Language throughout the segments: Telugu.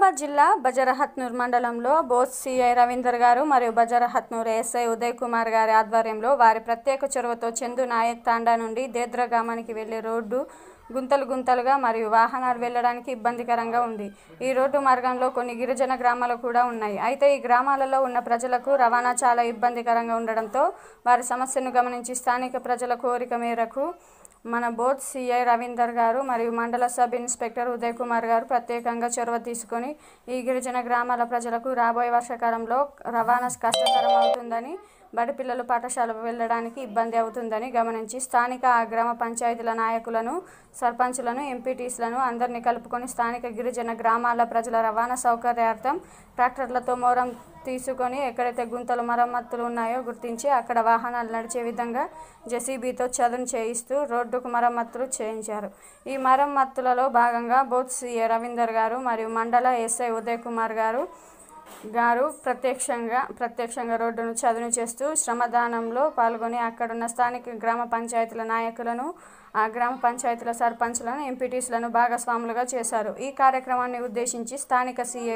నిజామాబాద్ జిల్లా బజరహత్నూర్ మండలంలో బోత్ సిఐ రవీందర్ గారు మరియు బజరహత్నూర్ ఎస్ఐ ఉదయ్ కుమార్ గారి ఆధ్వర్యంలో వారి ప్రత్యేక చొరవతో చందు నాయక్ తాండా నుండి దేద్ర గ్రామానికి వెళ్లే రోడ్డు గుంతలు గుంతలుగా మరియు వాహనాలు వెళ్ళడానికి ఇబ్బందికరంగా ఉంది ఈ రోడ్డు మార్గంలో కొన్ని గిరిజన గ్రామాలు కూడా ఉన్నాయి అయితే ఈ గ్రామాలలో ఉన్న ప్రజలకు రవాణా చాలా ఇబ్బందికరంగా ఉండడంతో వారి సమస్యను గమనించి స్థానిక ప్రజల కోరిక మేరకు మన బోత్ సిఐ రవీందర్ గారు మరియు మండల సబ్ ఇన్స్పెక్టర్ ఉదయ్ కుమార్ గారు ప్రత్యేకంగా చొరవ తీసుకొని ఈ గిరిజన గ్రామాల ప్రజలకు రాబోయే వర్షాకాలంలో రవాణా కష్టతరం అవుతుందని బడి పిల్లలు పాఠశాలకు వెళ్ళడానికి ఇబ్బంది అవుతుందని గమనించి స్థానిక ఆ గ్రామ పంచాయతీల నాయకులను సర్పంచులను ఎంపీటీస్లను అందరినీ కలుపుకొని స్థానిక గిరిజన గ్రామాల ప్రజల రవాణా సౌకర్యార్థం ట్రాక్టర్లతో మోరం తీసుకొని ఎక్కడైతే గుంతలు మరమ్మతులు ఉన్నాయో గుర్తించి అక్కడ వాహనాలు నడిచే విధంగా జెసిబితో చదును చేయిస్తూ రోడ్డుకు మరమ్మతులు చేయించారు ఈ మరమ్మతులలో భాగంగా బోత్ సిఏ రవీందర్ గారు మరియు మండల ఎస్ఐ ఉదయ్ కుమార్ గారు గారు ప్రత్యక్షంగా ప్రత్యక్షంగా రోడ్డును చదును చేస్తూ శ్రమదానంలో పాల్గొని అక్కడున్న స్థానిక గ్రామ పంచాయతీల నాయకులను ఆ గ్రామ పంచాయతీల సర్పంచ్లను ఎంపీటీస్లను భాగస్వాములుగా చేశారు ఈ కార్యక్రమాన్ని ఉద్దేశించి స్థానిక సీఏ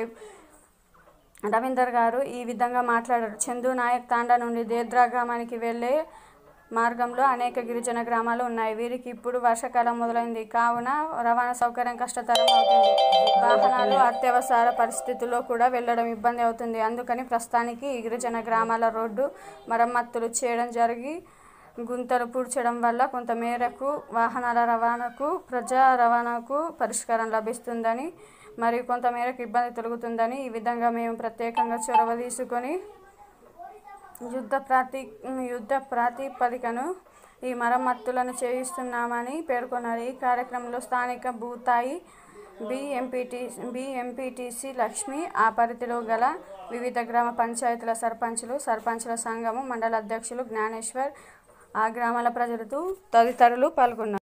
రవీందర్ గారు ఈ విధంగా మాట్లాడారు చందు నాయక్ తాండా నుండి దేద్రా గ్రామానికి వెళ్ళే మార్గంలో అనేక గిరిజన గ్రామాలు ఉన్నాయి వీరికి ఇప్పుడు వర్షాకాలం మొదలైంది కావున రవాణా సౌకర్యం కష్టతరం అవుతుంది వాహనాలు అత్యవసర పరిస్థితుల్లో కూడా వెళ్ళడం ఇబ్బంది అవుతుంది అందుకని ప్రస్తుతానికి ఈ గిరిజన గ్రామాల రోడ్డు మరమ్మతులు చేయడం జరిగి గుంతలు పూడ్చడం వల్ల కొంత మేరకు వాహనాల రవాణాకు ప్రజా రవాణాకు పరిష్కారం లభిస్తుందని మరియు కొంత మేరకు ఇబ్బంది తొలగుతుందని ఈ విధంగా మేము ప్రత్యేకంగా చొరవ తీసుకొని యుద్ధ ప్రాతి యుద్ధ ప్రాతిపదికను ఈ మరమ్మతులను చేయిస్తున్నామని పేర్కొన్నారు ఈ కార్యక్రమంలో స్థానిక భూతాయి బిఎంపిటి బిఎంపిటిసి లక్ష్మి ఆ పరిధిలో గల వివిధ గ్రామ పంచాయతీల సర్పంచులు సర్పంచుల సంఘము మండల అధ్యక్షులు జ్ఞానేశ్వర్ ఆ గ్రామాల ప్రజలతో తదితరులు పాల్గొన్నారు